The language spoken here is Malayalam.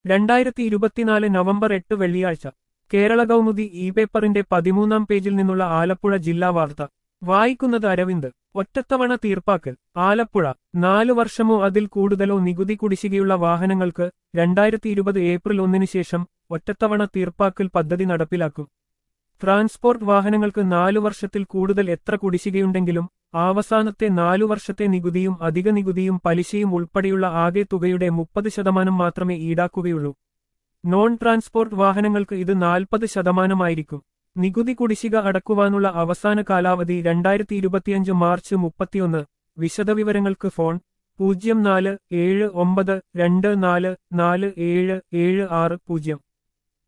രണ്ടായിരത്തി ഇരുപത്തിനാല് നവംബർ എട്ട് വെള്ളിയാഴ്ച കേരള കൗമുദി ഇ പേപ്പറിന്റെ പതിമൂന്നാം പേജിൽ നിന്നുള്ള ആലപ്പുഴ ജില്ലാ വാർത്ത വായിക്കുന്നത് അരവിന്ദ് ഒറ്റത്തവണ തീർപ്പാക്കൽ ആലപ്പുഴ നാലു വർഷമോ അതിൽ കൂടുതലോ നികുതി കുടിശ്ശികയുള്ള വാഹനങ്ങൾക്ക് രണ്ടായിരത്തി ഇരുപത് ഏപ്രിൽ ഒന്നിനു ശേഷം ഒറ്റത്തവണ തീർപ്പാക്കൽ പദ്ധതി നടപ്പിലാക്കും ട്രാൻസ്പോർട്ട് വാഹനങ്ങൾക്ക് നാലു വർഷത്തിൽ കൂടുതൽ എത്ര കുടിശ്ശികയുണ്ടെങ്കിലും അവസാനത്തെ നാലു വർഷത്തെ നികുതിയും അധിക നികുതിയും പലിശയും ഉൾപ്പെടെയുള്ള ആകെ തുകയുടെ മുപ്പത് ശതമാനം മാത്രമേ ഈടാക്കുകയുള്ളൂ നോൺ ട്രാൻസ്പോർട്ട് വാഹനങ്ങൾക്ക് ഇത് നാൽപ്പത് ശതമാനമായിരിക്കും നികുതി കുടിശ്ശിക അടക്കുവാനുള്ള അവസാന കാലാവധി രണ്ടായിരത്തി ഇരുപത്തിയഞ്ച് മാർച്ച് മുപ്പത്തിയൊന്ന് വിശദവിവരങ്ങൾക്ക് ഫോൺ പൂജ്യം നാല് ഏഴ് ഒമ്പത് രണ്ട് നാല് നാല് ഏഴ് ഏഴ് ആറ് പൂജ്യം